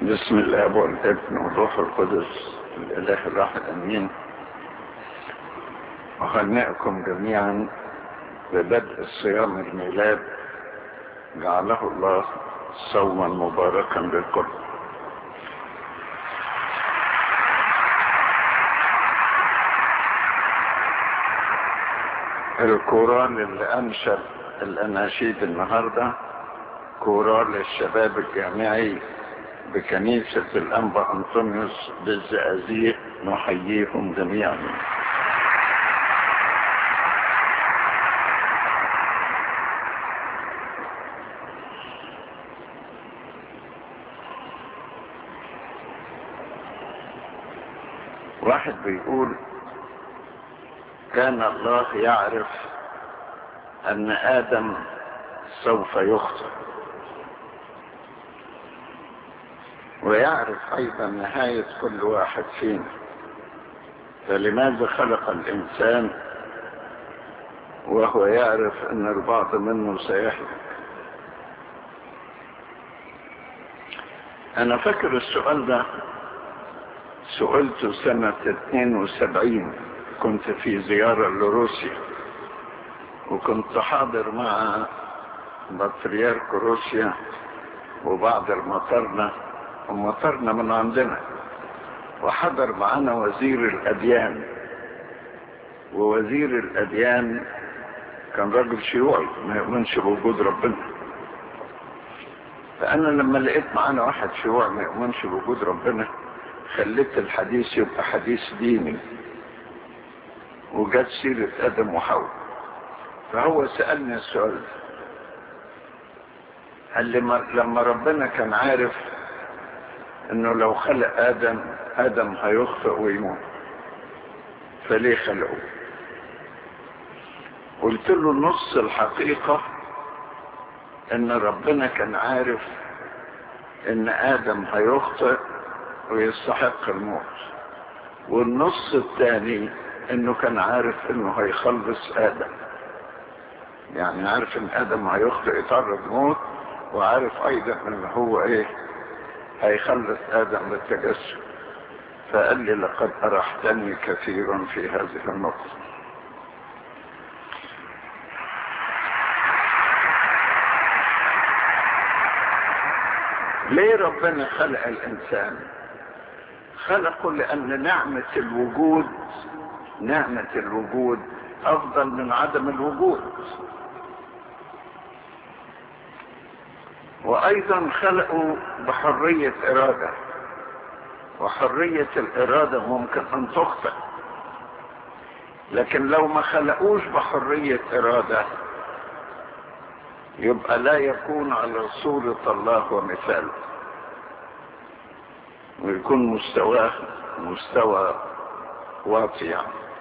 بسم الله والابن والروح القدس الاله الواحد امين اهنئكم جميعا ببدء صيام الميلاد جعله الله صوما مباركا للكل الكورال اللي انشد الاناشيد النهارده كورال الشباب الجامعي بكنيسة الأنبا أنطونيوس بالزقازيق نحييهم جميعا واحد بيقول كان الله يعرف أن آدم سوف يخطئ ويعرف أيضا نهاية كل واحد فينا فلماذا خلق الإنسان وهو يعرف أن البعض منه سيهلك أنا فاكر السؤال ده سئلته سنة 72 كنت في زيارة لروسيا وكنت حاضر مع بطريرك روسيا وبعض المطرنة ومطرنا من عندنا وحضر معنا وزير الأديان ووزير الأديان كان راجل شيوعي ما يؤمنش بوجود ربنا فأنا لما لقيت معانا واحد شيوعي ما يؤمنش بوجود ربنا خليت الحديث يبقى حديث ديني وجت سيرة آدم وحواء فهو سألني السؤال ده قال لي لما ربنا كان عارف انه لو خلق ادم ادم هيخطئ ويموت فليه خلقه قلت له نص الحقيقة ان ربنا كان عارف ان ادم هيخطئ ويستحق الموت والنص الثاني انه كان عارف انه هيخلص ادم يعني عارف ان ادم هيخطئ يتعرض موت وعارف ايضا ان هو ايه هيخلص آدم بالتجسد فقال لي لقد أرحتني كثيرا في هذه النقطة ليه ربنا خلق الإنسان خلقه لأن نعمة الوجود نعمة الوجود أفضل من عدم الوجود وايضا خلقوا بحرية ارادة وحرية الارادة ممكن ان تخطئ لكن لو ما خلقوش بحرية ارادة يبقى لا يكون على صورة الله ومثاله ويكون مستواه مستوى واطي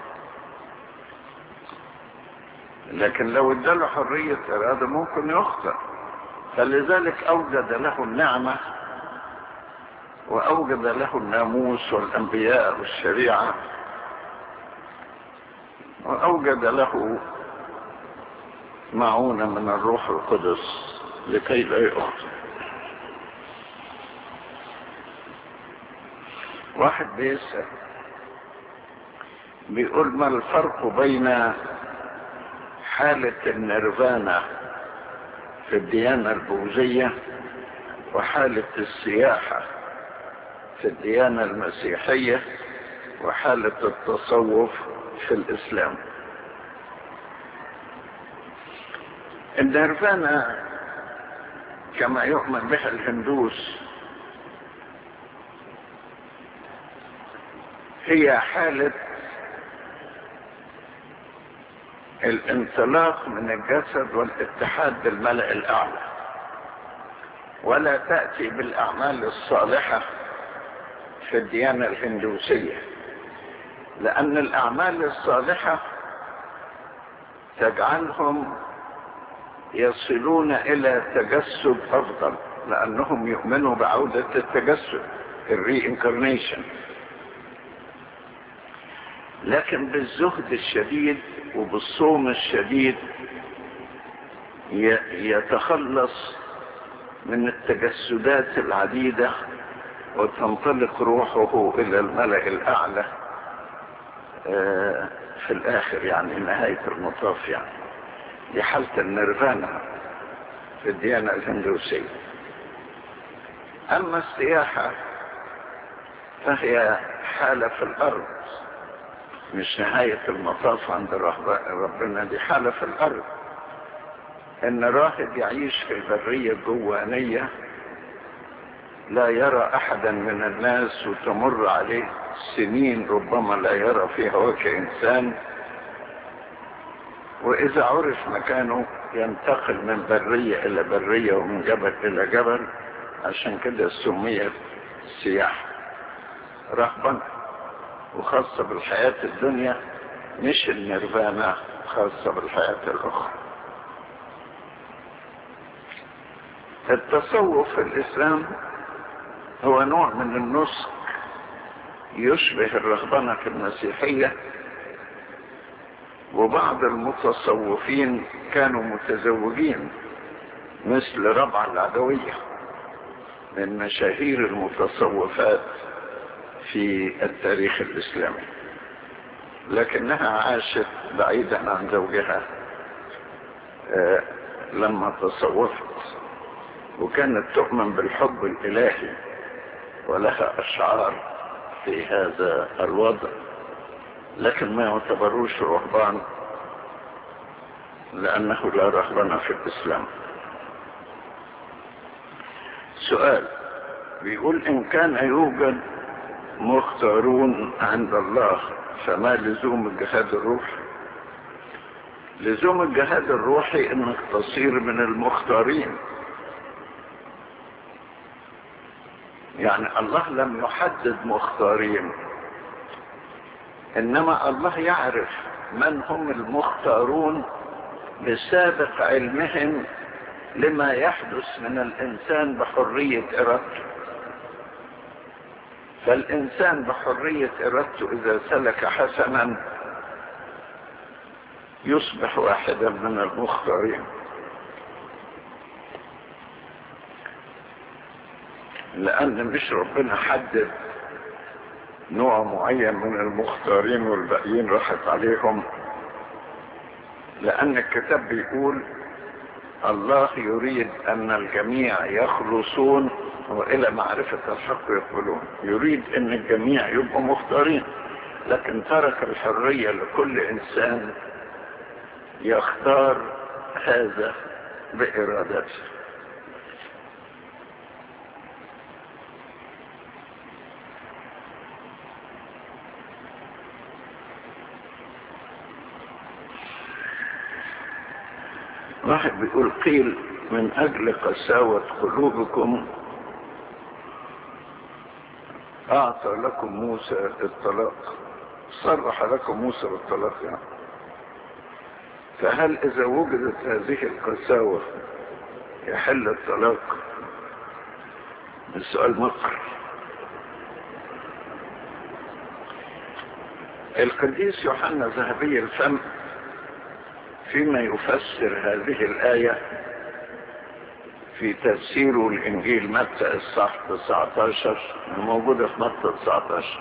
لكن لو اداله حرية ارادة ممكن يخطئ فلذلك أوجد له النعمة وأوجد له الناموس والأنبياء والشريعة وأوجد له معونة من الروح القدس لكي لا يخطئ واحد بيسأل بيقول ما الفرق بين حالة النيرفانا في الديانة البوذية وحالة السياحة في الديانة المسيحية وحالة التصوف في الإسلام النيرفانا كما يؤمن بها الهندوس هي حالة الانطلاق من الجسد والاتحاد بالملأ الأعلى ولا تأتي بالأعمال الصالحة في الديانة الهندوسية لأن الأعمال الصالحة تجعلهم يصلون إلى تجسد أفضل لأنهم يؤمنوا بعودة التجسد الري انكارنيشن لكن بالزهد الشديد وبالصوم الشديد يتخلص من التجسدات العديدة وتنطلق روحه الى الملأ الاعلى آه، في الاخر يعني نهاية المطاف يعني دي حالة النيرفانا في الديانة الهندوسية اما السياحة فهي حالة في الارض مش نهاية المطاف عند ربنا دي حالة في الارض ان راهب يعيش في البرية الجوانية لا يرى احدا من الناس وتمر عليه سنين ربما لا يرى فيها وجه انسان واذا عرف مكانه ينتقل من برية الى برية ومن جبل الى جبل عشان كده سميت سياحة رهبا وخاصة بالحياة الدنيا مش النيرفانا خاصة بالحياة الاخرى التصوف في الاسلام هو نوع من النسك يشبه الرهبنة المسيحية وبعض المتصوفين كانوا متزوجين مثل ربع العدوية من مشاهير المتصوفات في التاريخ الإسلامي لكنها عاشت بعيدا عن زوجها آه لما تصوفت وكانت تؤمن بالحب الإلهي ولها أشعار في هذا الوضع لكن ما يعتبروش رهبان لأنه لا رهبنة في الإسلام سؤال بيقول إن كان يوجد مختارون عند الله فما لزوم الجهاد الروحي لزوم الجهاد الروحي انك تصير من المختارين يعني الله لم يحدد مختارين انما الله يعرف من هم المختارون بسابق علمهم لما يحدث من الانسان بحرية ارادته فالانسان بحرية ارادته اذا سلك حسنا يصبح واحدا من المختارين لان مش ربنا حدد نوع معين من المختارين والباقيين راحت عليهم لان الكتاب بيقول الله يريد ان الجميع يخلصون والى معرفة الحق يقبلون يريد ان الجميع يبقوا مختارين لكن ترك الحرية لكل انسان يختار هذا بارادته واحد بيقول قيل من اجل قساوة قلوبكم اعطى لكم موسى الطلاق صرح لكم موسى بالطلاق يعني فهل اذا وجدت هذه القساوة يحل الطلاق السؤال مقر القديس يوحنا ذهبي الفم فيما يفسر هذه الآية في تفسيره الإنجيل متى الصح 19 الموجودة في متى 19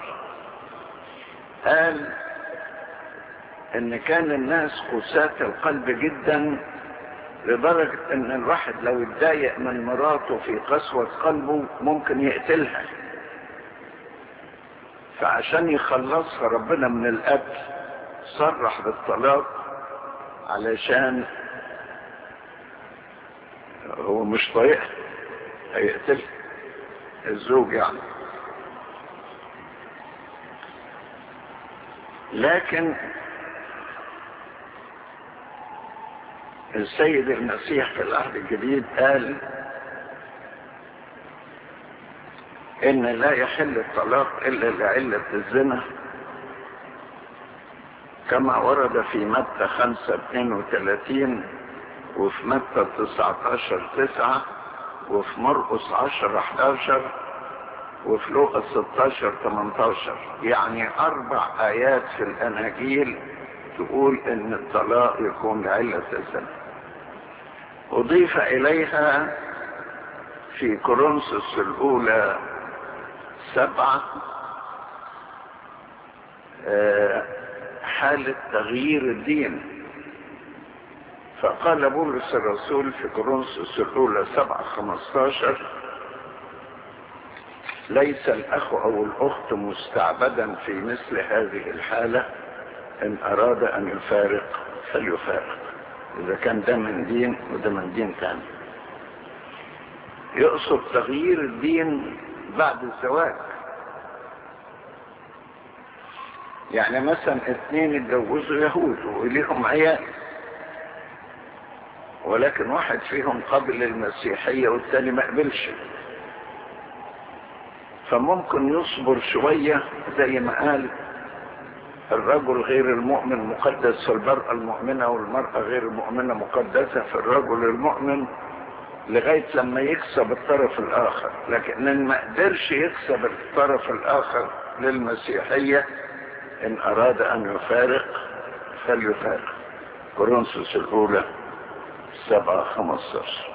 قال إن كان الناس قساة القلب جدا لدرجة إن الواحد لو اتضايق من مراته في قسوة قلبه ممكن يقتلها فعشان يخلصها ربنا من القتل صرح بالطلاق علشان هو مش طايقها هيقتل الزوج يعني لكن السيد المسيح في العهد الجديد قال ان لا يحل الطلاق الا لعلة الزنا كما ورد في متى 5 32 وفي متى 19 9 وفي مرقس 10 11 وفي لوقا 16 18 يعني اربع ايات في الاناجيل تقول ان الطلاق يكون لعلة الزنا اضيف اليها في كورنثوس الاولى سبعة حالة تغيير الدين فقال بولس الرسول في كورنثوس الأولى سبعة خمستاشر ليس الأخ أو الأخت مستعبدا في مثل هذه الحالة إن أراد أن يفارق فليفارق إذا كان ده من دين وده من دين تاني يقصد تغيير الدين بعد الزواج يعني مثلا اثنين اتجوزوا يهود وليهم عيال ولكن واحد فيهم قبل المسيحية والتاني ما قبلش فممكن يصبر شوية زي ما قال الرجل غير المؤمن مقدس في المرأة المؤمنة والمرأة غير المؤمنة مقدسة في الرجل المؤمن لغاية لما يكسب الطرف الآخر لكن إن ما قدرش يكسب الطرف الآخر للمسيحية إن أراد أن يفارق فليفارق كورنثوس الأولى سبعة خمستاشر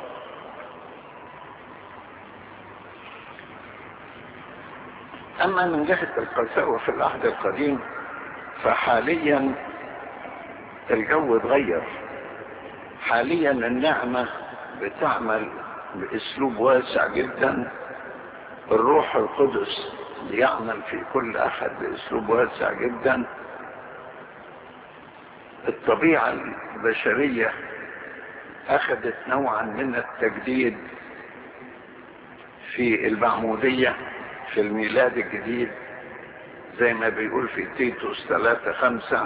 أما من جهة القساوة في العهد القديم فحاليا الجو اتغير حاليا النعمة بتعمل باسلوب واسع جدا الروح القدس بيعمل في كل احد باسلوب واسع جدا الطبيعة البشرية اخذت نوعا من التجديد في المعمودية في الميلاد الجديد زي ما بيقول في تيتوس ثلاثة خمسة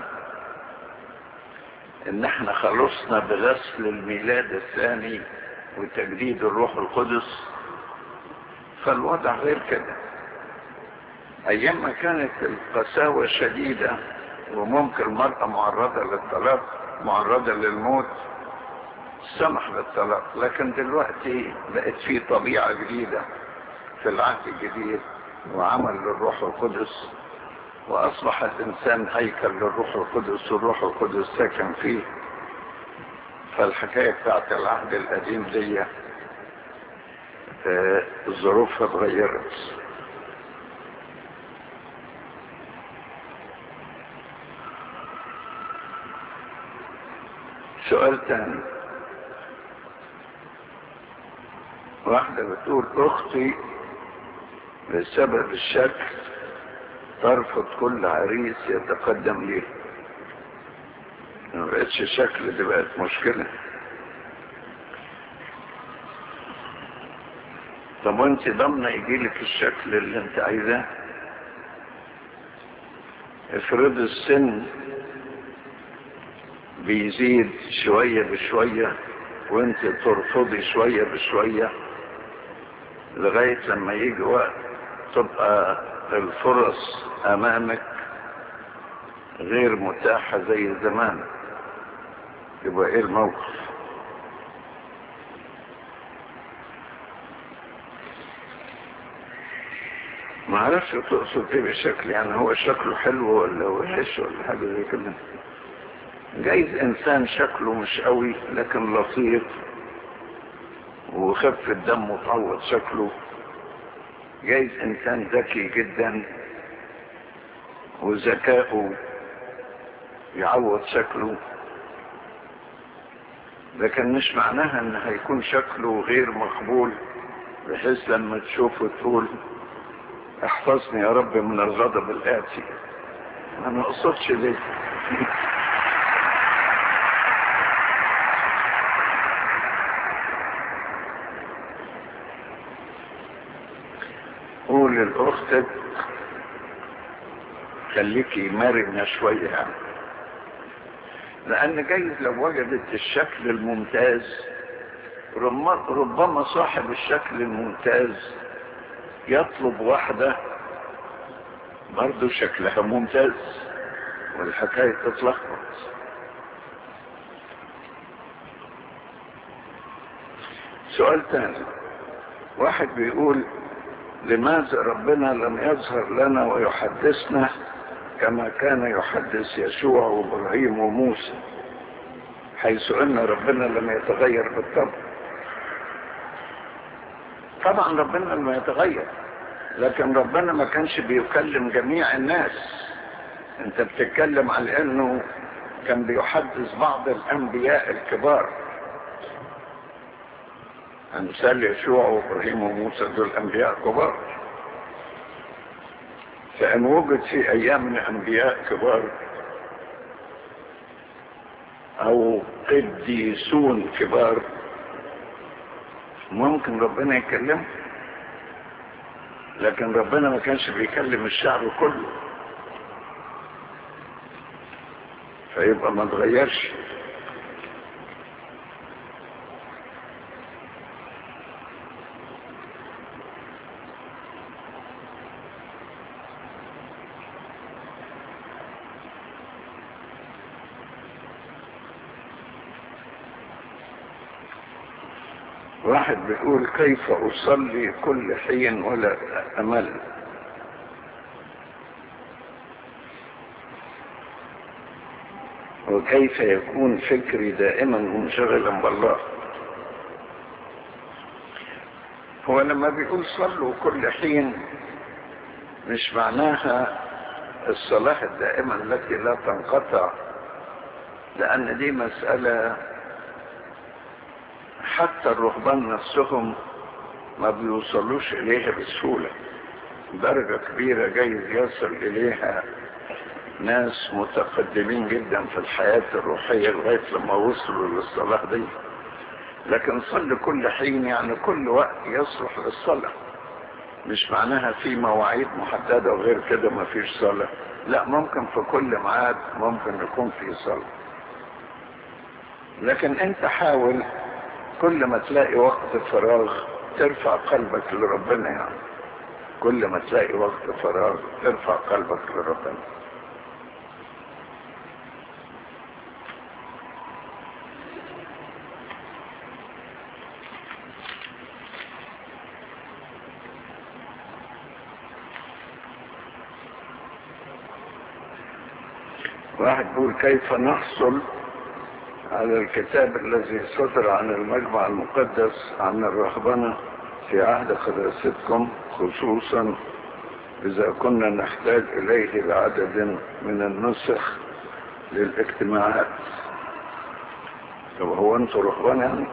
ان احنا خلصنا بغسل الميلاد الثاني وتجديد الروح القدس فالوضع غير كده ايام ما كانت القساوة شديدة وممكن المرأة معرضة للطلاق معرضة للموت سمح بالطلاق لكن دلوقتي بقت في طبيعة جديدة في العهد الجديد وعمل للروح القدس واصبح الانسان هيكل للروح القدس والروح القدس ساكن فيه فالحكايه بتاعت العهد القديم دي ظروفها اتغيرت سؤال تاني واحدة بتقول اختي بسبب الشك ترفض كل عريس يتقدم ليه ما بقتش شكل دي بقت مشكلة طب وانت ضمن يجيلك الشكل اللي انت عايزاه افرض السن بيزيد شوية بشوية وانت ترفضي شوية بشوية لغاية لما يجي وقت تبقى الفرص امامك غير متاحة زي زمان يبقى ايه الموقف ما اعرفش تقصد ايه بشكل يعني هو شكله حلو ولا وحش ولا حاجة زي كده جايز انسان شكله مش قوي لكن لطيف وخف الدم وتعوض شكله جايز انسان ذكي جدا وذكاؤه يعوض شكله لكن مش معناها ان هيكون شكله غير مقبول بحيث لما تشوفه تقول احفظني يا رب من الغضب الآتي ما انا اقصدش ليه قول لأختك خليكي مرنة شوية يعني لأن جايز لو وجدت الشكل الممتاز ربما صاحب الشكل الممتاز يطلب واحدة برضو شكلها ممتاز والحكاية تتلخبط سؤال تاني واحد بيقول لماذا ربنا لم يظهر لنا ويحدثنا كما كان يحدث يشوع وابراهيم وموسى حيث ان ربنا لم يتغير بالطبع طبعا ربنا لما يتغير لكن ربنا ما كانش بيكلم جميع الناس انت بتتكلم على انه كان بيحدث بعض الانبياء الكبار امثال يشوع وابراهيم وموسى دول انبياء كبار فان وجد في ايام انبياء كبار او قديسون كبار ممكن ربنا يكلمه لكن ربنا ما كانش بيكلم الشعب كله فيبقى ما تغيرش واحد بيقول كيف أصلي كل حين ولا أمل وكيف يكون فكري دائما منشغلا بالله هو لما بيقول صلوا كل حين مش معناها الصلاة الدائمة التي لا تنقطع لأن دي مسألة حتى الرهبان نفسهم ما بيوصلوش إليها بسهولة درجة كبيرة جايز يصل إليها ناس متقدمين جدا في الحياة الروحية لغاية لما وصلوا للصلاة دي لكن صل كل حين يعني كل وقت يصلح للصلاة مش معناها في مواعيد محددة وغير كده ما فيش صلاة لا ممكن في كل ميعاد ممكن يكون في صلاة لكن انت حاول كل ما تلاقي وقت فراغ ترفع قلبك لربنا يعني كل ما تلاقي وقت فراغ ترفع قلبك لربنا واحد بيقول كيف نحصل على الكتاب الذي صدر عن المجمع المقدس عن الرهبنة في عهد قداستكم خصوصا إذا كنا نحتاج إليه بعدد من النسخ للاجتماعات طب هو انتوا رهبان يعني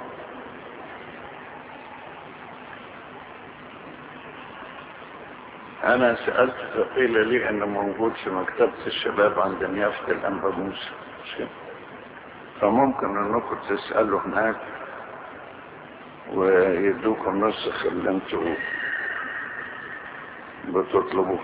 انا سألت فقيل لي انه موجود في مكتبة الشباب عند نيافة الانبا موسى فممكن انكم تسألوا هناك ويدوكم النسخ اللي انتوا بتطلبوه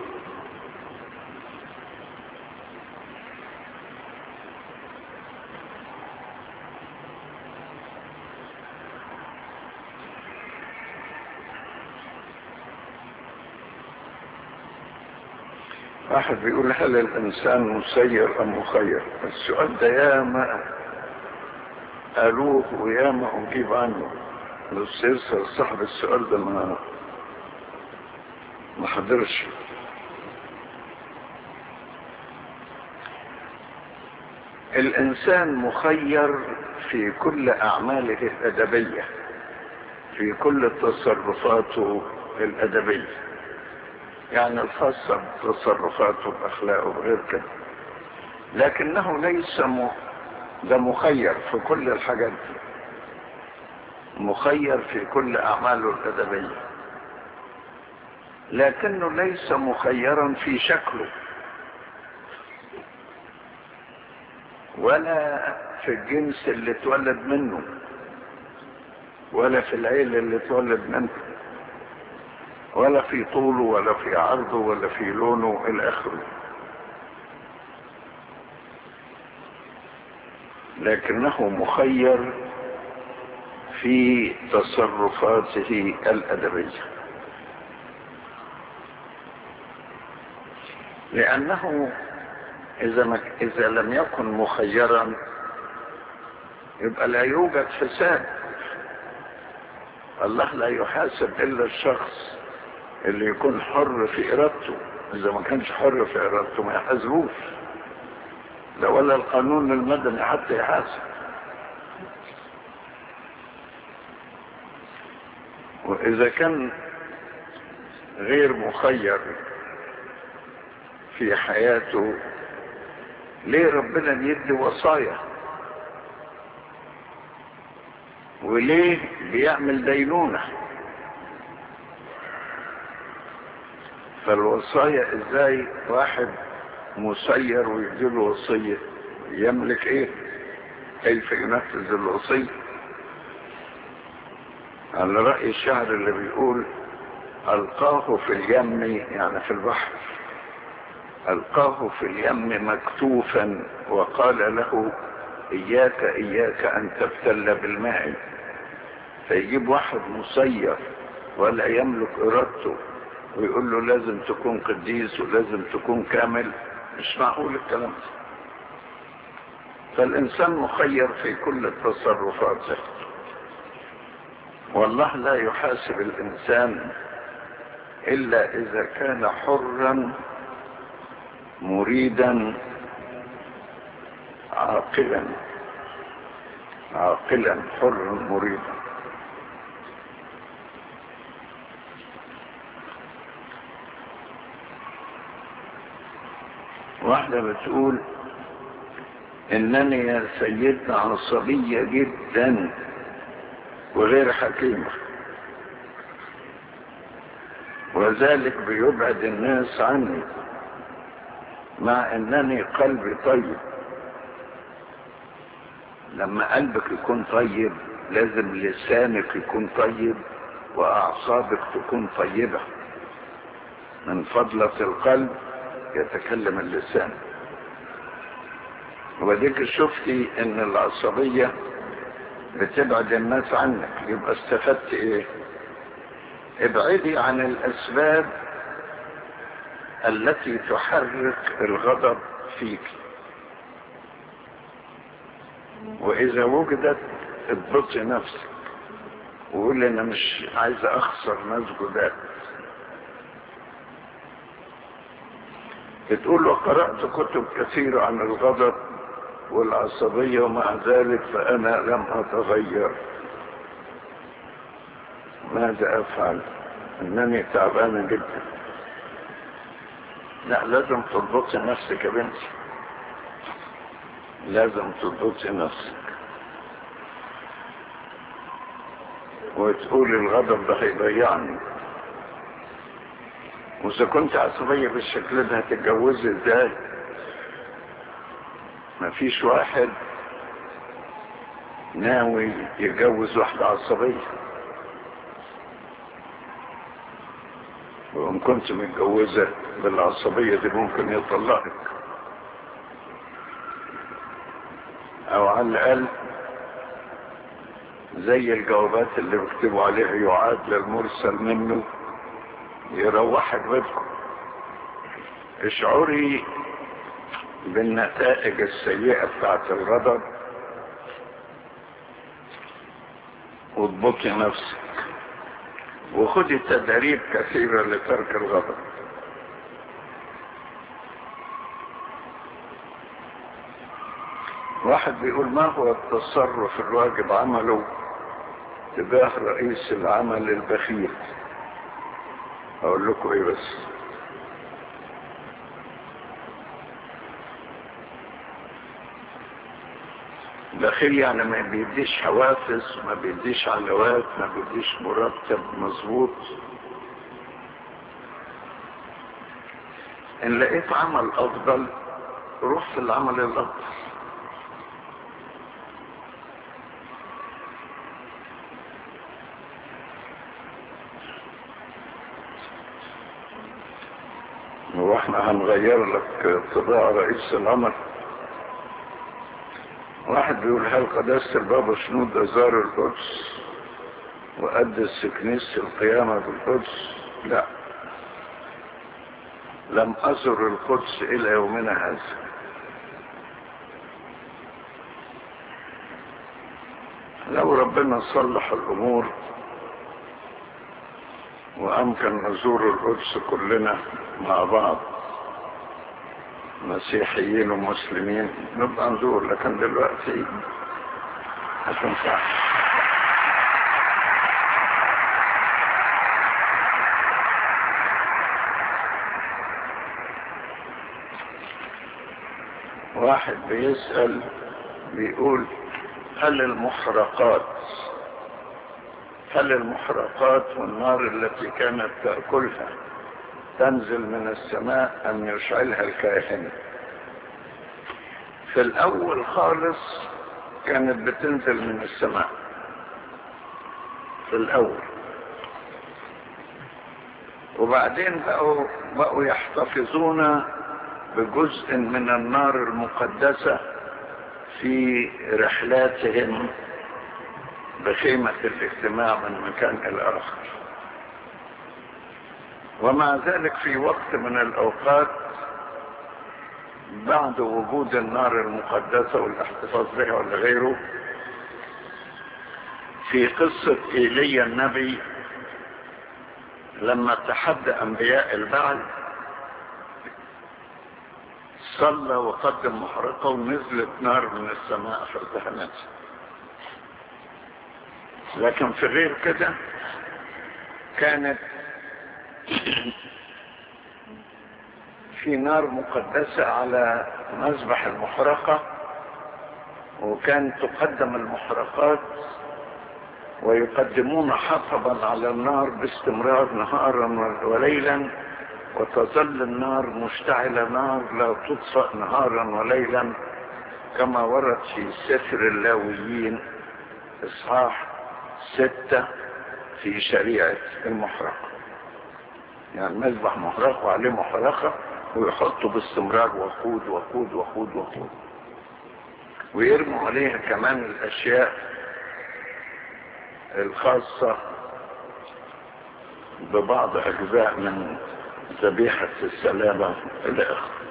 واحد بيقول هل الانسان مسير ام مخير السؤال ده ياما قالوه وياما اجيب عنه بس يسأل صاحب السؤال ده ما ما حضرش الانسان مخير في كل اعماله الادبيه في كل تصرفاته الادبيه يعني الخاصة بتصرفاته بأخلاقه وغير كده لكنه ليس م... ده مخير في كل الحاجات دي مخير في كل أعماله الأدبية لكنه ليس مخيرا في شكله ولا في الجنس اللي اتولد منه ولا في العيلة اللي اتولد منه ولا في طوله ولا في عرضه ولا في لونه الى اخره لكنه مخير في تصرفاته الادبيه لانه اذا ما اذا لم يكن مخيرا يبقى لا يوجد حساب الله لا يحاسب الا الشخص اللي يكون حر في ارادته اذا ما كانش حر في ارادته ما يحاسبوش لا ولا القانون المدني حتى يحاسب واذا كان غير مخير في حياته ليه ربنا بيدي وصايا وليه بيعمل دينونة فالوصايا ازاي واحد مسير ويديله وصية يملك ايه كيف ينفذ الوصية على رأي الشعر اللي بيقول ألقاه في اليم يعني في البحر ألقاه في اليم مكتوفا وقال له إياك إياك أن تبتل بالماء فيجيب واحد مسير ولا يملك إرادته ويقول له لازم تكون قديس ولازم تكون كامل مش معقول الكلام ده فالإنسان مخير في كل التصرفات والله لا يحاسب الإنسان إلا إذا كان حرا مريدا عاقلا عاقلا حرا مريدا واحدة بتقول انني يا سيدنا عصبية جدا وغير حكيمة وذلك بيبعد الناس عني مع انني قلبي طيب لما قلبك يكون طيب لازم لسانك يكون طيب واعصابك تكون طيبة من فضلة القلب يتكلم اللسان وديك شفتي ان العصبية بتبعد الناس عنك يبقى استفدت ايه ابعدي عن الاسباب التي تحرك الغضب فيك واذا وجدت اضبطي نفسك وقولي انا مش عايز اخسر ناس جداد بتقول وقرأت كتب كثيرة عن الغضب والعصبية ومع ذلك فأنا لم أتغير ماذا أفعل أنني تعبانة جدا لا لازم تضبطي نفسك يا بنتي لازم تضبطي نفسك وتقولي الغضب ده هيضيعني واذا كنت عصبية بالشكل ده هتتجوزي ازاي مفيش واحد ناوي يتجوز واحدة عصبية وإن كنت متجوزة بالعصبية دي ممكن يطلقك أو على الأقل زي الجوابات اللي بيكتبوا عليها يعاد للمرسل منه يروحك بيتكم اشعري بالنتائج السيئة بتاعت الغضب واضبطي نفسك وخدي تدريب كثيرة لترك الغضب واحد بيقول ما هو التصرف الواجب عمله تجاه رئيس العمل البخيل اقول لكم ايه بس بخيل يعني ما بيديش حوافز ما بيديش علاوات ما بيديش مرتب مظبوط ان لقيت عمل افضل روح في العمل الافضل واحنا هنغير لك طباع رئيس العمل واحد بيقول هل قداسة البابا شنود زار القدس وقدس كنيسة القيامة بالقدس لا لم أزر القدس إلى يومنا هذا لو ربنا صلح الأمور وأمكن نزور القدس كلنا مع بعض مسيحيين ومسلمين نبقى نزور لكن دلوقتي هتنفع واحد بيسأل بيقول هل المحرقات هل المحرقات والنار التي كانت تأكلها تنزل من السماء أم يشعلها الكاهن في الأول خالص كانت بتنزل من السماء في الأول وبعدين بقوا, بقوا يحتفظون بجزء من النار المقدسة في رحلاتهم بخيمة الاجتماع من مكان إلى آخر ومع ذلك في وقت من الأوقات بعد وجود النار المقدسة والاحتفاظ بها ولا غيره في قصة إيليا النبي لما تحدى أنبياء البعث صلى وقدم محرقة ونزلت نار من السماء فالتهمت لكن في غير كده كانت في نار مقدسة على مذبح المحرقة وكان تقدم المحرقات ويقدمون حطبا على النار باستمرار نهارا وليلا وتظل النار مشتعلة نار لا تطفأ نهارا وليلا كما ورد في سفر اللاويين إصحاح ستة في شريعة المحرقة يعني مذبح محرق وعليه محرقة ويحطوا باستمرار وقود وقود وقود وقود ويرموا عليها كمان الأشياء الخاصة ببعض أجزاء من ذبيحة السلامة إلى آخره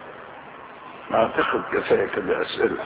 أعتقد كفاية كده أسئلة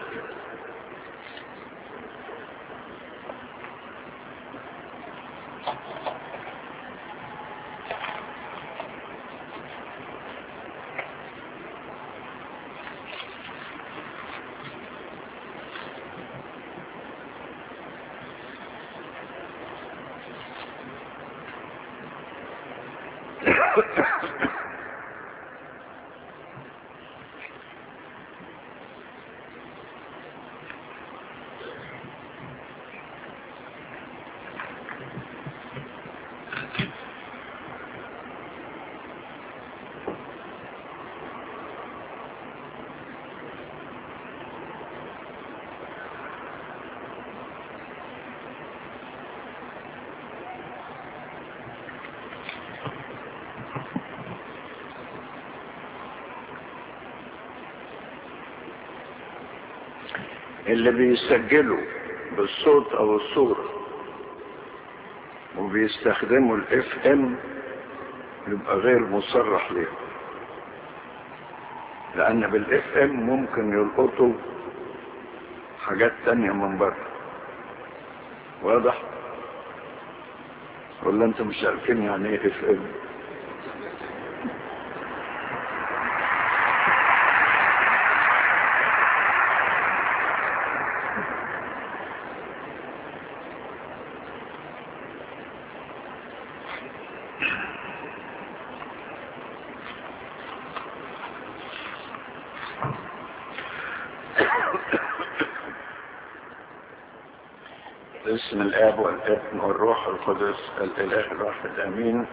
اللي بيسجلوا بالصوت او الصورة وبيستخدموا الاف ام يبقى غير مصرح ليه لان بالاف ام ممكن يلقطوا حاجات تانية من بره واضح ولا انتم مش عارفين يعني ايه اف ام باسم الاب والابن والروح القدس الاله الواحد امين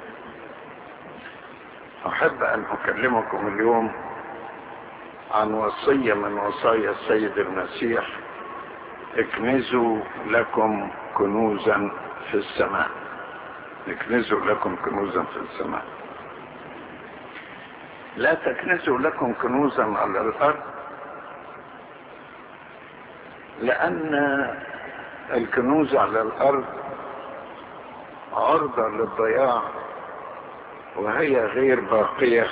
احب ان اكلمكم اليوم عن وصية من وصايا السيد المسيح اكنزوا لكم كنوزا في السماء اكنزوا لكم كنوزا في السماء لا تكنزوا لكم كنوزا على الارض لان الكنوز على الارض عرضة للضياع وهي غير باقية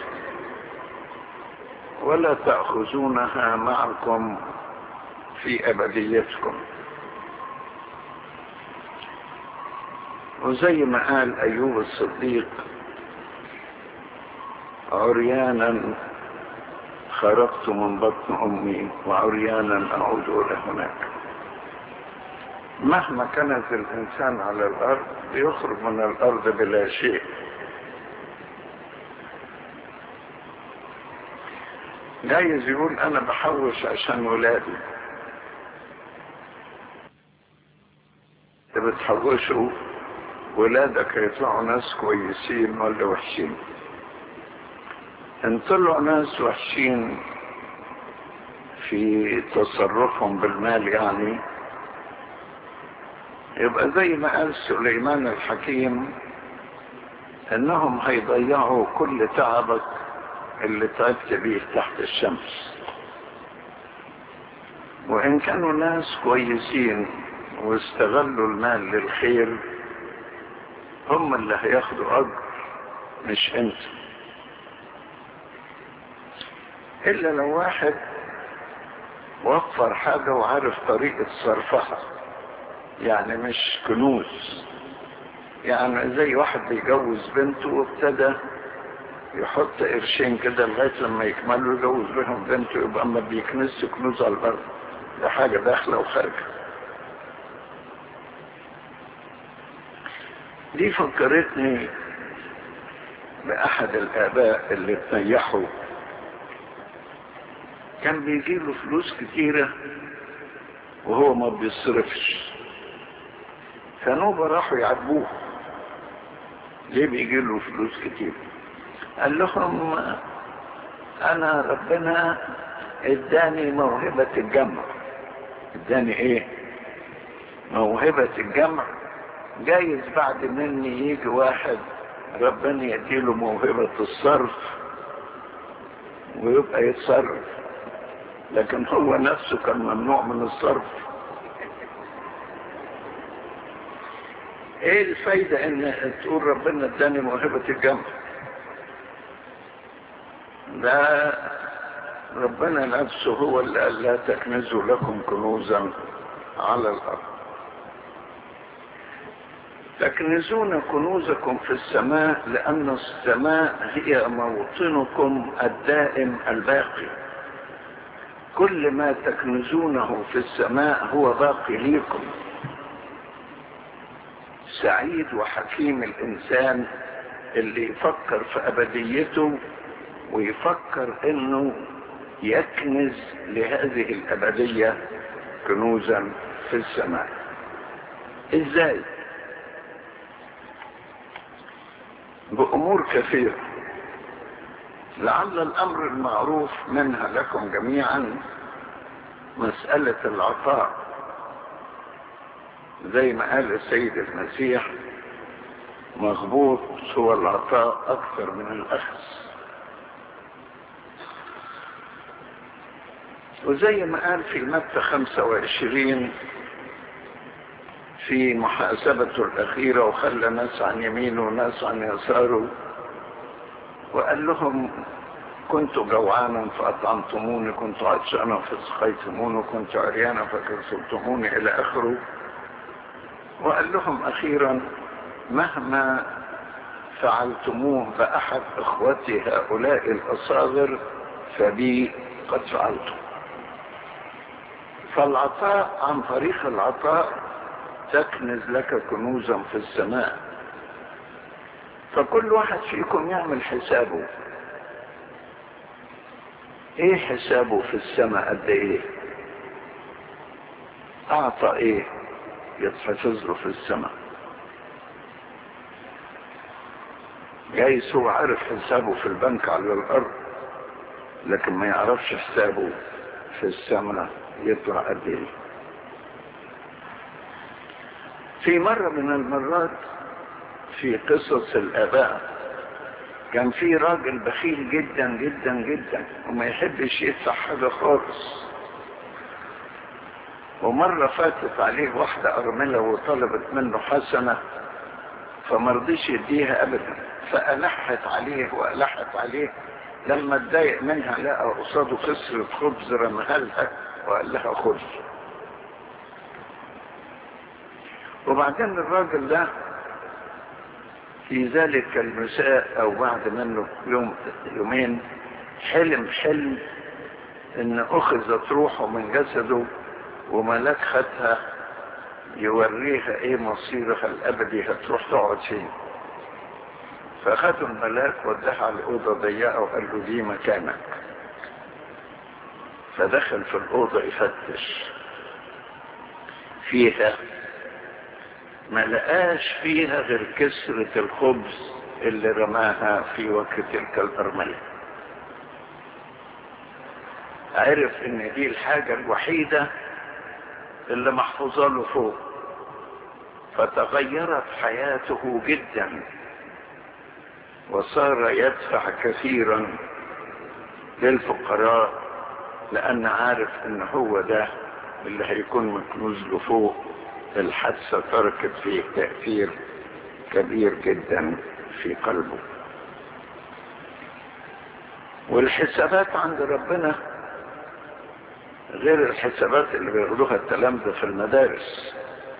ولا تأخذونها معكم في أبديتكم وزي ما قال أيوب الصديق عريانا خرجت من بطن أمي وعريانا أعود إلى هناك مهما كانت الإنسان على الأرض يخرج من الأرض بلا شيء جايز يقول انا بحوش عشان ولادي انت بتحوشوا ولادك يطلعوا ناس كويسين ولا وحشين ان طلعوا ناس وحشين في تصرفهم بالمال يعني يبقى زي ما قال سليمان الحكيم انهم هيضيعوا كل تعبك اللي تعبت بيه تحت الشمس وان كانوا ناس كويسين واستغلوا المال للخير هم اللي هياخدوا اجر مش انت الا لو واحد وفر حاجة وعارف طريقة صرفها يعني مش كنوز يعني زي واحد بيجوز بنته وابتدى يحط قرشين كده لغاية لما يكملوا يجوز بهم بنته يبقى ما بيكنس كنوز على الأرض ده حاجة داخلة وخارجة دي فكرتني بأحد الآباء اللي تنيحوا كان بيجيله فلوس كتيرة وهو ما بيصرفش فنوبة راحوا يعاتبوه ليه بيجيله فلوس كتير قال لهم انا ربنا اداني موهبة الجمع اداني ايه موهبة الجمع جايز بعد مني يجي واحد ربنا يديله موهبة الصرف ويبقى يتصرف لكن هو نفسه كان ممنوع من الصرف ايه الفايدة ان تقول ربنا اداني موهبة الجمع ده ربنا نفسه هو اللي قال لا تكنزوا لكم كنوزا على الارض تكنزون كنوزكم في السماء لان السماء هي موطنكم الدائم الباقي كل ما تكنزونه في السماء هو باقي ليكم سعيد وحكيم الانسان اللي يفكر في ابديته ويفكر انه يكنز لهذه الابديه كنوزا في السماء ازاي بامور كثيره لعل الامر المعروف منها لكم جميعا مساله العطاء زي ما قال السيد المسيح مغبوط هو العطاء اكثر من الاخذ وزي ما قال في متى 25 في محاسبته الأخيرة وخلى ناس عن يمينه وناس عن يساره وقال لهم كنت جوعانا فأطعمتموني كنت عطشانا فسقيتموني كنت عريانا فكسوتموني إلى آخره وقال لهم أخيرا مهما فعلتموه بأحد إخوتي هؤلاء الأصاغر فبي قد فعلتم فالعطاء عن طريق العطاء تكنز لك كنوزا في السماء فكل واحد فيكم يعمل حسابه ايه حسابه في السماء قد ايه اعطى ايه يتحفظ له في السماء جايز هو عارف حسابه في البنك على الارض لكن ما يعرفش حسابه في السماء يطلع قد ايه في مرة من المرات في قصص الآباء كان في راجل بخيل جدا جدا جدا وما يحبش يدفع حاجة خالص ومرة فاتت عليه واحدة أرملة وطلبت منه حسنة فمرضيش يديها أبدا فألحت عليه وألحت عليه لما اتضايق منها لقى قصاده كسرة خبز رمها لها وقال لها خذ وبعدين الراجل ده في ذلك المساء او بعد منه يوم يومين حلم حلم ان اخذت روحه من جسده وملاك خدها يوريها ايه مصيرها الابدي هتروح تقعد فين فخدوا الملاك وداها على الاوضه ضيقه وقال له دي مكانك فدخل في الأوضة يفتش فيها ما لقاش فيها غير كسرة الخبز اللي رماها في وقت تلك الأرملة عرف ان دي الحاجة الوحيدة اللي محفوظة له فوق فتغيرت حياته جدا وصار يدفع كثيرا للفقراء لأن عارف ان هو ده اللي هيكون مكنوز له فوق الحادثة تركت فيه تأثير كبير جدا في قلبه والحسابات عند ربنا غير الحسابات اللي بيقولوها التلامذة في المدارس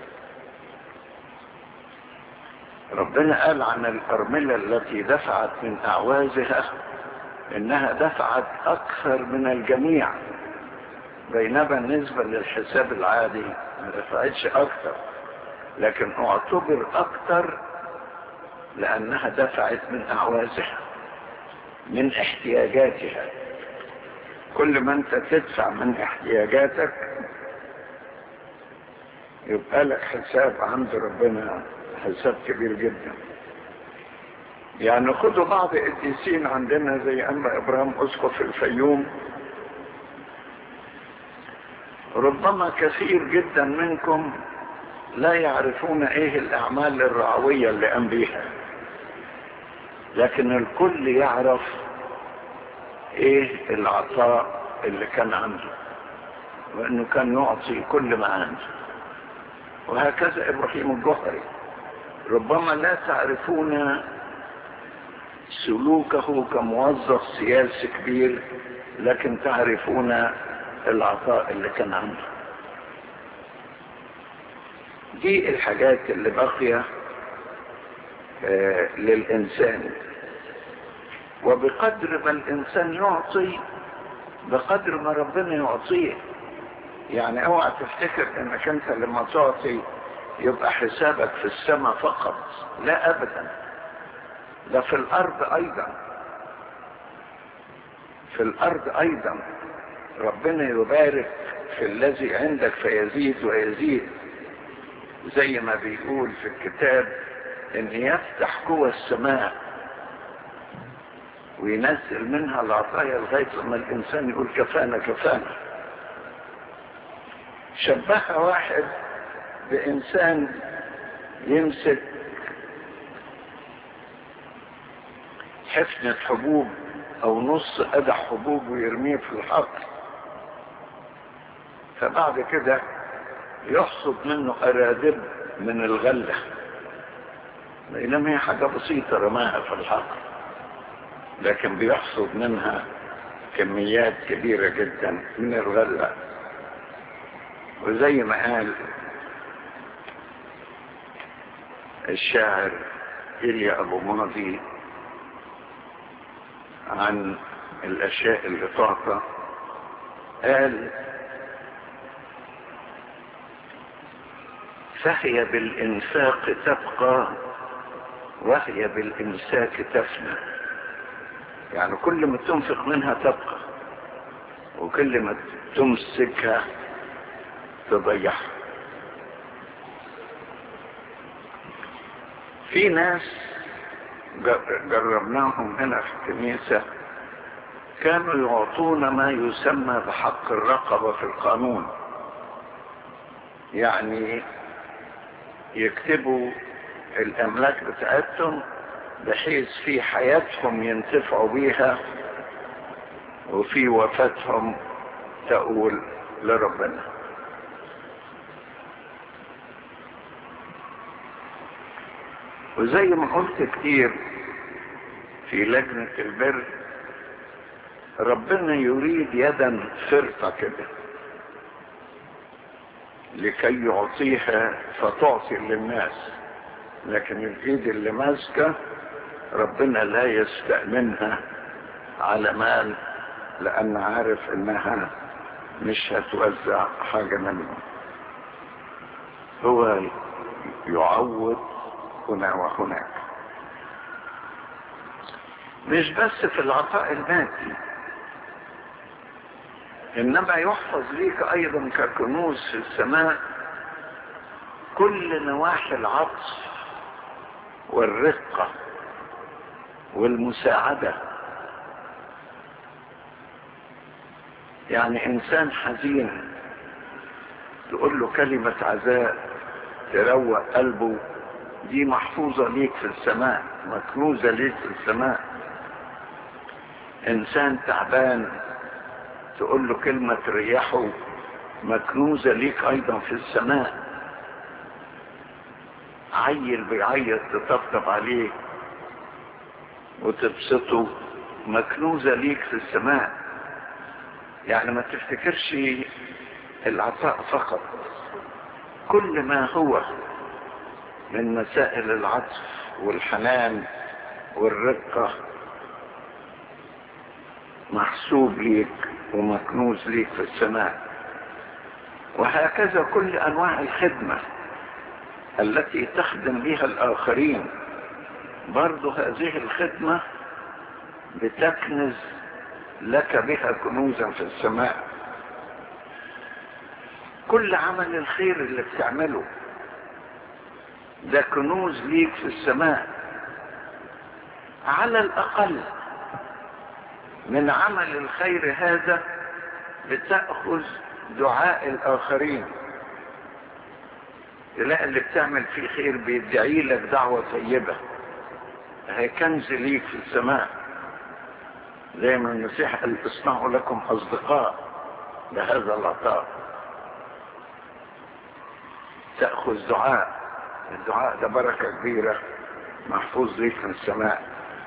ربنا قال عن الأرملة التي دفعت من أعوازها إنها دفعت أكثر من الجميع بينما بالنسبة للحساب العادي ما دفعتش أكثر لكن اعتبر أكثر لأنها دفعت من أعوازها من احتياجاتها كل ما أنت تدفع من احتياجاتك يبقى لك حساب عند ربنا حساب كبير جدا يعني خدوا بعض القديسين عندنا زي أما إبراهيم أسقف الفيوم ربما كثير جدا منكم لا يعرفون ايه الاعمال الرعوية اللي قام بيها لكن الكل يعرف ايه العطاء اللي كان عنده وانه كان يعطي كل ما عنده وهكذا ابراهيم الجوهري ربما لا تعرفون سلوكه كموظف سياسي كبير لكن تعرفون العطاء اللي كان عنده دي الحاجات اللي باقية آه للإنسان وبقدر ما الإنسان يعطي بقدر ما ربنا يعطيه يعني اوعى تفتكر انك انت لما تعطي يبقى حسابك في السماء فقط لا ابدا ده في الارض ايضا في الارض ايضا ربنا يبارك في الذي عندك فيزيد ويزيد زي ما بيقول في الكتاب ان يفتح قوى السماء وينزل منها العطايا لغايه لما الانسان يقول كفانا كفانا شبهها واحد بانسان يمسك حفنة حبوب او نص قدح حبوب ويرميه في الحقل فبعد كده يحصد منه أرادب من الغلة بينما هي حاجة بسيطة رماها في الحقل لكن بيحصد منها كميات كبيرة جدا من الغلة وزي ما قال الشاعر إيليا أبو ماضي عن الأشياء اللي تعطى قال فهي بالإنفاق تبقى وهي بالإمساك تفنى يعني كل ما تنفق منها تبقى وكل ما تمسكها تضيعها في ناس جربناهم هنا في الكنيسة كانوا يعطون ما يسمى بحق الرقبة في القانون يعني يكتبوا الاملاك بتاعتهم بحيث في حياتهم ينتفعوا بيها وفي وفاتهم تقول لربنا وزي ما قلت كتير في لجنة البر ربنا يريد يدا فرطة كده لكي يعطيها فتعطي للناس لكن الايد اللي ماسكه ربنا لا يستأمنها على مال لان عارف انها مش هتوزع حاجه منه هو يعوض هنا وهناك مش بس في العطاء المادي إنما يحفظ ليك أيضا ككنوز في السماء كل نواحي العطف والرقة والمساعدة يعني إنسان حزين تقول له كلمة عزاء تروق قلبه دي محفوظة ليك في السماء مكنوزة ليك في السماء إنسان تعبان تقول له كلمة تريحه مكنوزة ليك أيضا في السماء عيل بيعيط تطبطب عليه وتبسطه مكنوزة ليك في السماء يعني ما تفتكرش العطاء فقط كل ما هو من مسائل العطف والحنان والرقة محسوب ليك ومكنوز ليك في السماء وهكذا كل انواع الخدمة التي تخدم بها الاخرين برضو هذه الخدمة بتكنز لك بها كنوزا في السماء كل عمل الخير اللي بتعمله ده كنوز ليك في السماء على الاقل من عمل الخير هذا بتأخذ دعاء الآخرين تلاقي اللي بتعمل فيه خير بيدعي لك دعوة طيبة هي كنز ليك في السماء زي ما المسيح قال اصنعوا لكم أصدقاء بهذا العطاء تأخذ دعاء الدعاء ده بركة كبيرة محفوظ ليك من السماء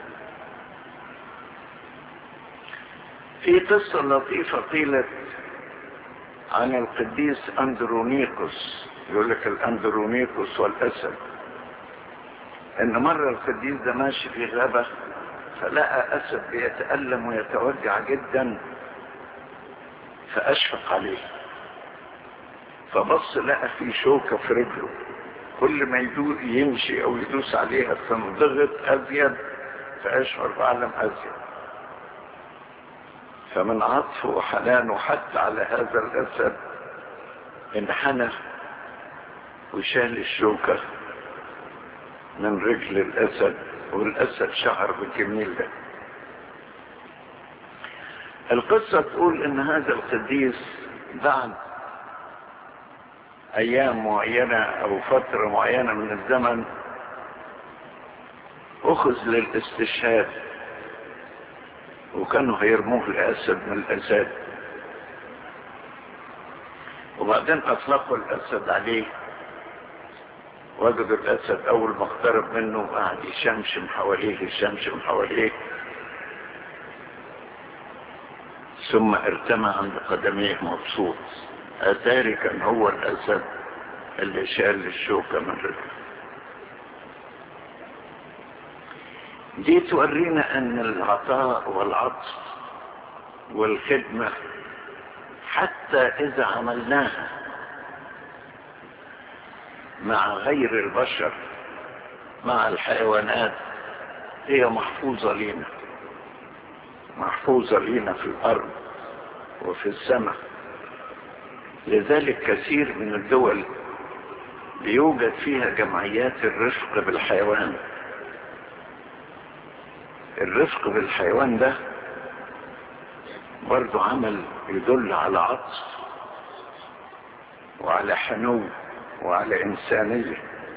في قصة لطيفة قيلت عن القديس أندرونيكوس يقول لك الأندرونيكوس والأسد إن مرة القديس ده ماشي في غابة فلقى أسد بيتألم ويتوجع جدا فأشفق عليه فبص لقى في شوكة في رجله كل ما يدور يمشي أو يدوس عليها تنضغط أزيد فأشعر بعلم أزيد فمن عطفه وحنانه حتى على هذا الأسد انحنى وشال الشوكة من رجل الأسد والأسد شعر بالجميل ده القصة تقول ان هذا القديس بعد ايام معينة او فترة معينة من الزمن اخذ للاستشهاد وكانوا هيرموه لأسد من الأسد وبعدين أطلقوا الأسد عليه وجدوا الأسد أول ما اقترب منه قعد يشمشم حواليه يشمشم حواليه ثم ارتمى عند قدميه مبسوط أتاري كان هو الأسد اللي شال الشوكة من رجله دي تورينا ان العطاء والعطف والخدمة حتى اذا عملناها مع غير البشر مع الحيوانات هي محفوظة لينا محفوظة لينا في الارض وفي السماء لذلك كثير من الدول بيوجد فيها جمعيات الرفق بالحيوان الرفق بالحيوان ده برضو عمل يدل على عطف وعلى حنو وعلى إنسانية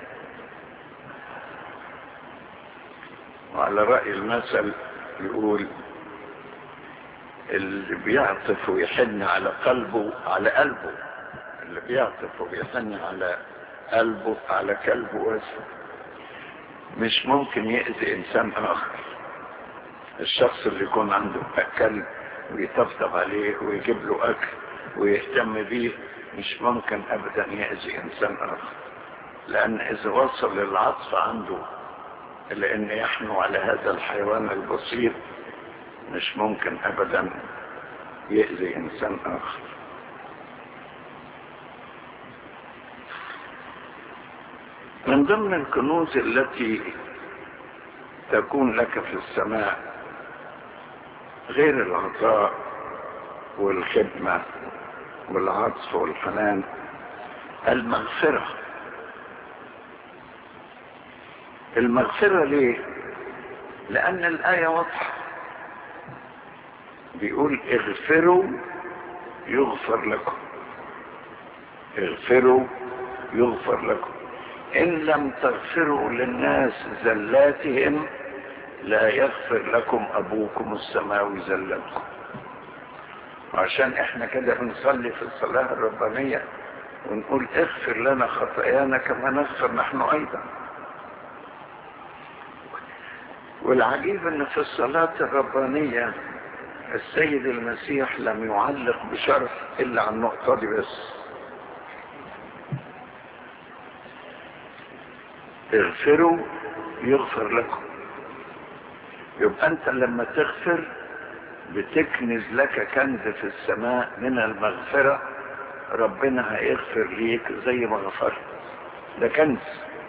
وعلى رأي المثل يقول اللي بيعطف ويحن على قلبه على قلبه اللي بيعطف ويحن على قلبه على كلبه واسف مش ممكن يأذي إنسان آخر الشخص اللي يكون عنده كلب ويطبطب عليه ويجيب له أكل ويهتم بيه مش ممكن أبدا يأذي إنسان آخر لأن إذا وصل للعطف عنده لأن يحنو على هذا الحيوان البسيط مش ممكن أبدا يأذي إنسان آخر من ضمن الكنوز التي تكون لك في السماء غير العطاء والخدمة والعطف والحنان المغفرة المغفرة ليه لأن الآية واضحة بيقول اغفروا يغفر لكم اغفروا يغفر لكم إن لم تغفروا للناس زلاتهم لا يغفر لكم أبوكم السماوي زلتكم وعشان احنا كده بنصلي في الصلاة الربانية ونقول اغفر لنا خطايانا كما نغفر نحن أيضا والعجيب ان في الصلاة الربانية السيد المسيح لم يعلق بشرط الا على النقطة دي بس اغفروا يغفر لكم يبقى انت لما تغفر بتكنز لك كنز في السماء من المغفرة ربنا هيغفر ليك زي ما غفرت ده كنز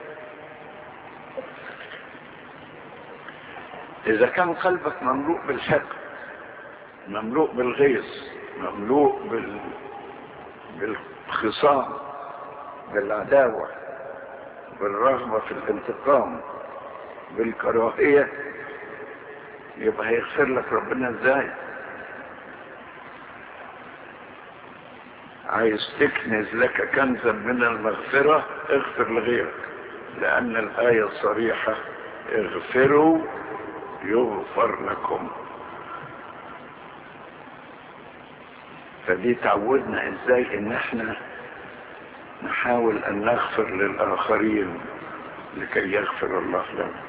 اذا كان قلبك مملوء بالحقد مملوء بالغيظ مملوء بال... بالخصام بالعداوة بالرغبة في الانتقام بالكراهية يبقى هيغفر لك ربنا ازاي عايز تكنز لك كنزا من المغفرة اغفر لغيرك لأن الآية صريحة اغفروا يغفر لكم فدي تعودنا ازاي ان احنا نحاول ان نغفر للاخرين لكي يغفر الله لنا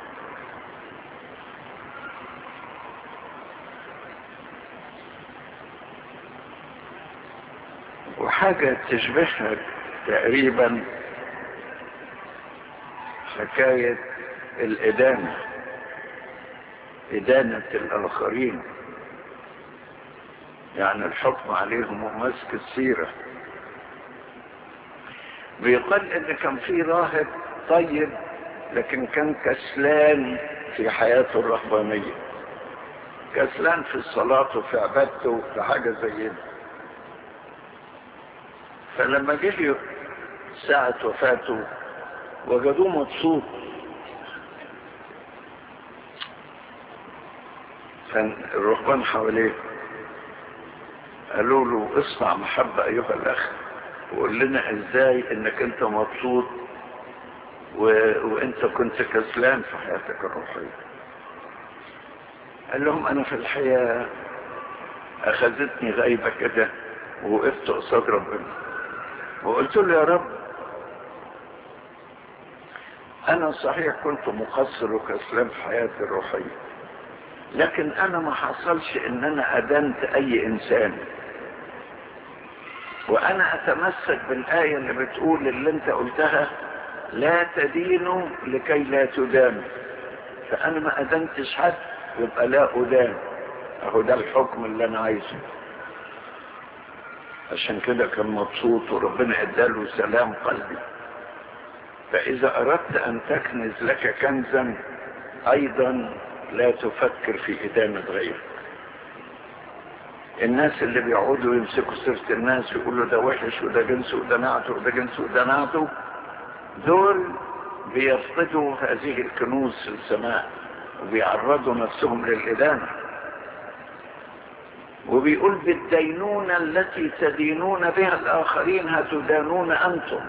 وحاجة تشبهها تقريبا حكاية الإدانة إدانة الآخرين يعني الحكم عليهم ومسك السيرة بيقال ان كان في راهب طيب لكن كان كسلان في حياته الرهبانية كسلان في الصلاة وفي عبادته وفي حاجة زي ده فلما جه ساعة وفاته وجدوه مبسوط كان الرهبان حواليه قالوا له اصنع محبة ايها الاخ وقول لنا ازاي انك انت مبسوط و... وانت كنت كسلان في حياتك الروحية قال لهم انا في الحياة اخذتني غيبة كده ووقفت قصاد ربنا وقلت له يا رب انا صحيح كنت مقصر وكسلان في حياتي الروحية لكن انا ما حصلش ان انا ادنت اي انسان وانا اتمسك بالاية اللي بتقول اللي انت قلتها لا تدينوا لكي لا تدانوا فانا ما ادنتش حد يبقى لا ادان اهو ده الحكم اللي انا عايزه عشان كده كان مبسوط وربنا اداله سلام قلبي فاذا اردت ان تكنز لك كنزا ايضا لا تفكر في ادانة غيرك الناس اللي بيقعدوا يمسكوا سيرة الناس يقولوا ده وحش وده جنس وده نعته وده جنس وده نعته دول بيفقدوا هذه الكنوز في السماء وبيعرضوا نفسهم للإدانة وبيقول بالدينونة التي تدينون بها الآخرين هتدانون أنتم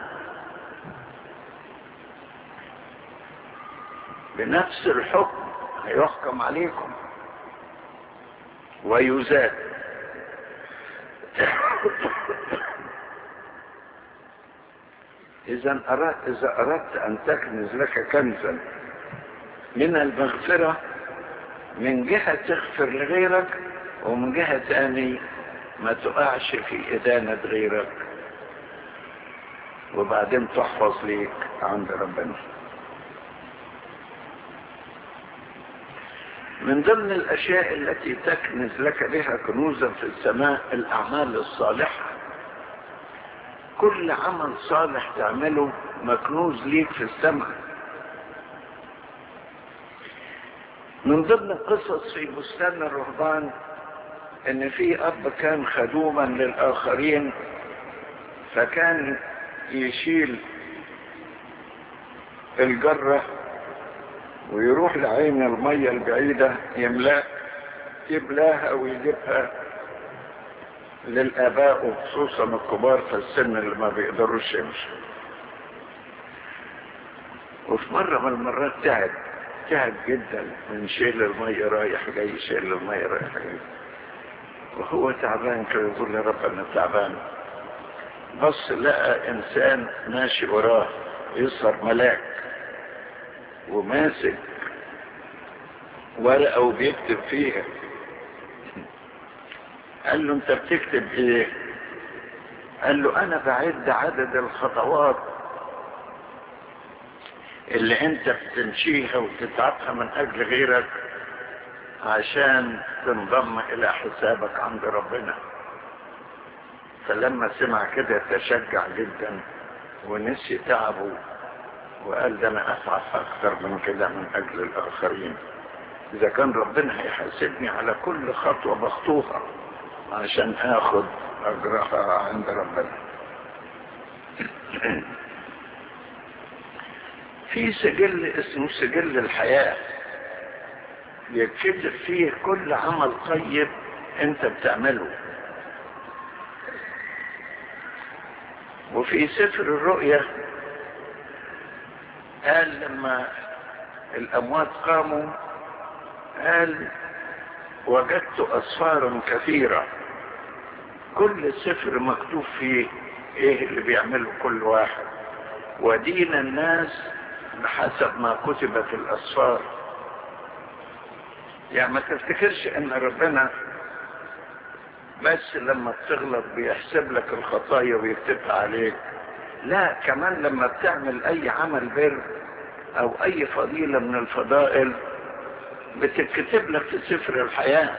بنفس الحكم هيحكم عليكم ويزاد إذا أردت, إذا أردت أن تكنز لك كنزا من المغفرة من جهة تغفر لغيرك ومن جهة تاني ما تقعش في إدانة غيرك وبعدين تحفظ ليك عند ربنا من ضمن الأشياء التي تكنز لك بها كنوزا في السماء الأعمال الصالحة كل عمل صالح تعمله مكنوز ليك في السماء من ضمن القصص في بستان الرهبان ان في اب كان خدوما للاخرين فكان يشيل الجرة ويروح لعين المية البعيدة يملاها يبلاها ويجيبها للآباء وخصوصا الكبار في السن اللي ما بيقدروش يمشوا وفي مرة من المرات تعب تعب جدا من شيل المية رايح جاي شيل المية رايح جاي وهو تعبان كان يقول يا رب انا تعبان بص لقى انسان ماشي وراه يظهر ملاك وماسك ورقة وبيكتب فيها قال له انت بتكتب ايه قال له انا بعد عدد الخطوات اللي انت بتمشيها وتتعبها من اجل غيرك عشان تنضم الى حسابك عند ربنا فلما سمع كده تشجع جدا ونسي تعبه وقال ده انا اتعب اكثر من كده من اجل الاخرين اذا كان ربنا هيحاسبني على كل خطوة بخطوها عشان اخد اجرها عند ربنا في سجل اسمه سجل الحياة يتكتب فيه كل عمل طيب انت بتعمله وفي سفر الرؤيا قال لما الاموات قاموا قال وجدت اسفارا كثيرة كل سفر مكتوب فيه ايه اللي بيعمله كل واحد ودين الناس بحسب ما كتب في الاسفار يعني ما تفتكرش ان ربنا بس لما بتغلط بيحسب لك الخطايا ويكتبها عليك لا كمان لما بتعمل اي عمل بر او اي فضيلة من الفضائل بتتكتب لك في سفر الحياة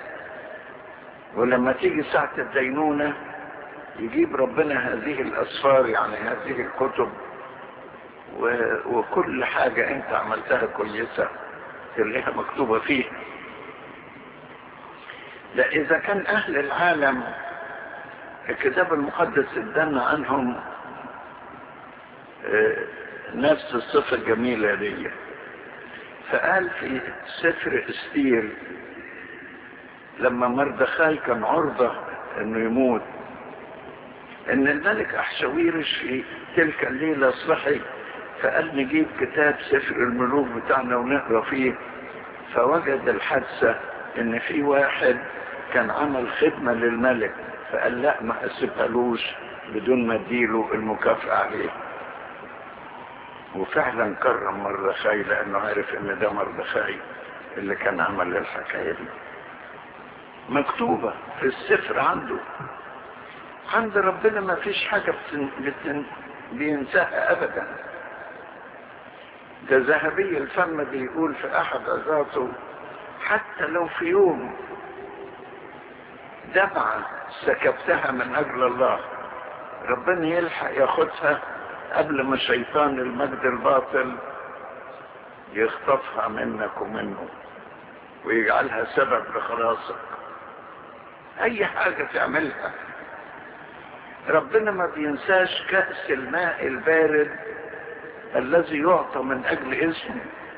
ولما تيجي ساعة الدينونة يجيب ربنا هذه الاسفار يعني هذه الكتب و... وكل حاجة انت عملتها كويسة تلاقيها مكتوبة فيه لا اذا كان اهل العالم الكتاب المقدس ادانا عنهم نفس الصفة الجميلة دي فقال في سفر استير لما مردخاي كان عرضة انه يموت ان الملك احشويرش في تلك الليلة صحي فقال نجيب كتاب سفر الملوك بتاعنا ونقرا فيه فوجد الحادثة ان في واحد كان عمل خدمة للملك فقال لا ما اسيبهالوش بدون ما اديله المكافأة عليه وفعلا كرم مردخاي لانه عارف ان ده مردخاي اللي كان عمل الحكاية دي مكتوبة في السفر عنده عند ربنا ما فيش حاجة بتن... بتن... بينساها ابدا ده ذهبي الفم بيقول في احد اذاته حتى لو في يوم دمعة سكبتها من اجل الله ربنا يلحق ياخدها قبل ما شيطان المجد الباطل يخطفها منك ومنه ويجعلها سبب لخلاصك اي حاجة تعملها ربنا ما بينساش كأس الماء البارد الذي يعطى من اجل اسمه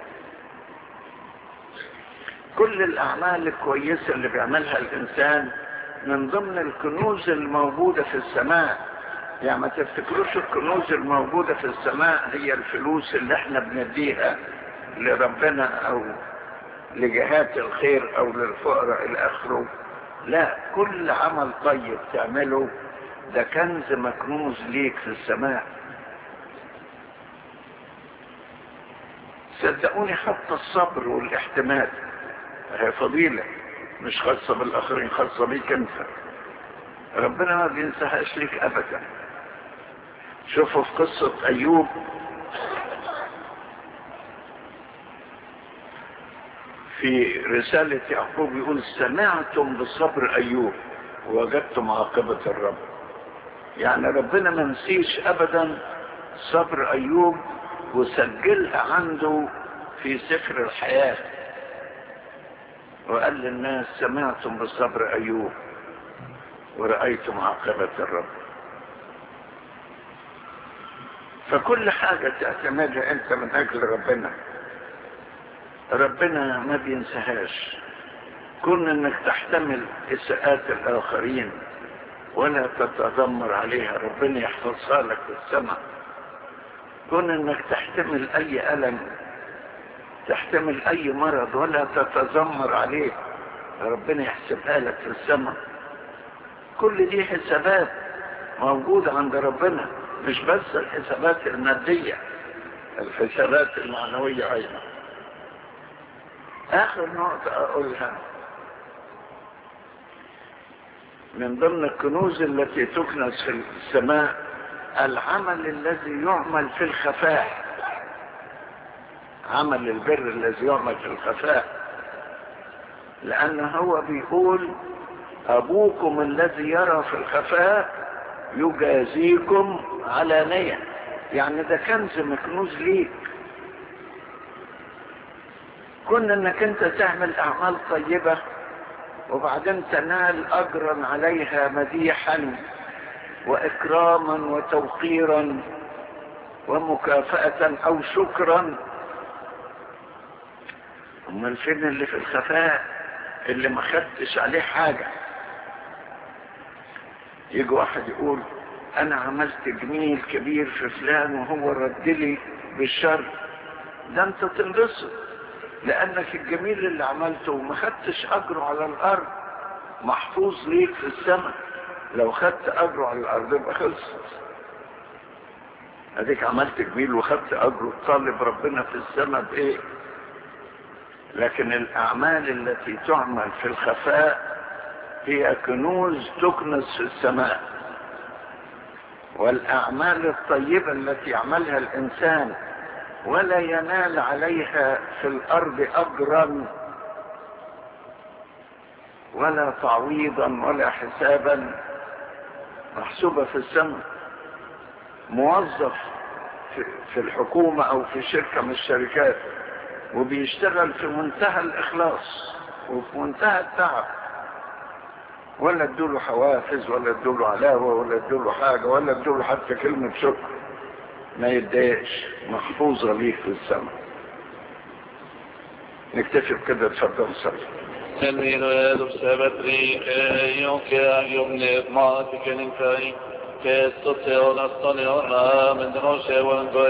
كل الاعمال الكويسة اللي بيعملها الانسان من ضمن الكنوز الموجودة في السماء يعني ما تفتكروش الكنوز الموجودة في السماء هي الفلوس اللي احنا بنديها لربنا او لجهات الخير او للفقراء الى اخره لا كل عمل طيب تعمله ده كنز مكنوز ليك في السماء صدقوني حتى الصبر والاحتمال هي فضيلة مش خاصة بالاخرين خاصة بيك انت ربنا ما بينساهاش ليك ابدا شوفوا في قصة ايوب في رسالة يعقوب يقول سمعتم بصبر ايوب ووجدتم عاقبة الرب يعني ربنا ما نسيش ابدا صبر ايوب وسجلها عنده في سفر الحياة وقال للناس سمعتم بصبر أيوب ورأيتم عاقبة الرب فكل حاجة تعتمدها أنت من أجل ربنا ربنا ما بينساهاش كون انك تحتمل اساءات الاخرين ولا تتذمر عليها ربنا يحفظها لك في السماء كون انك تحتمل اي الم تحتمل اي مرض ولا تتذمر عليه ربنا يحسبها لك في السماء كل دي حسابات موجودة عند ربنا مش بس الحسابات المادية الحسابات المعنوية ايضا اخر نقطة اقولها من ضمن الكنوز التي تكنز في السماء العمل الذي يعمل في الخفاء عمل البر الذي يعمل في الخفاء لأن هو بيقول أبوكم الذي يرى في الخفاء يجازيكم علانية يعني ده كنز مكنوز ليك كن انك انت تعمل اعمال طيبة وبعدين تنال اجرا عليها مديحا واكراما وتوقيرا ومكافأة او شكرا امال فين اللي في الخفاء اللي ما خدتش عليه حاجة يجي واحد يقول انا عملت جميل كبير في فلان وهو رد لي بالشر ده انت تنبسط لانك الجميل اللي عملته ما خدتش اجره على الارض محفوظ ليك في السماء لو خدت اجره على الارض يبقى خلصت اديك عملت جميل وخدت اجره طالب ربنا في السماء بايه لكن الاعمال التي تعمل في الخفاء هي كنوز تكنز في السماء والاعمال الطيبه التي يعملها الانسان ولا ينال عليها في الارض اجرا ولا تعويضا ولا حسابا محسوبه في السماء موظف في الحكومه او في شركه من الشركات وبيشتغل في منتهى الاخلاص وفي منتهى التعب ولا ادوله حوافز ولا ادوله علاوه ولا ادوله حاجه ولا ادوله حتى كلمه شكر ما يتضايقش محفوظة ليه في السماء نكتفي بكده اتفضل صلي Nell'ino ed osservatri che io che io pneumatiche in kai che sto te ora sto ne ora mentre non se vuole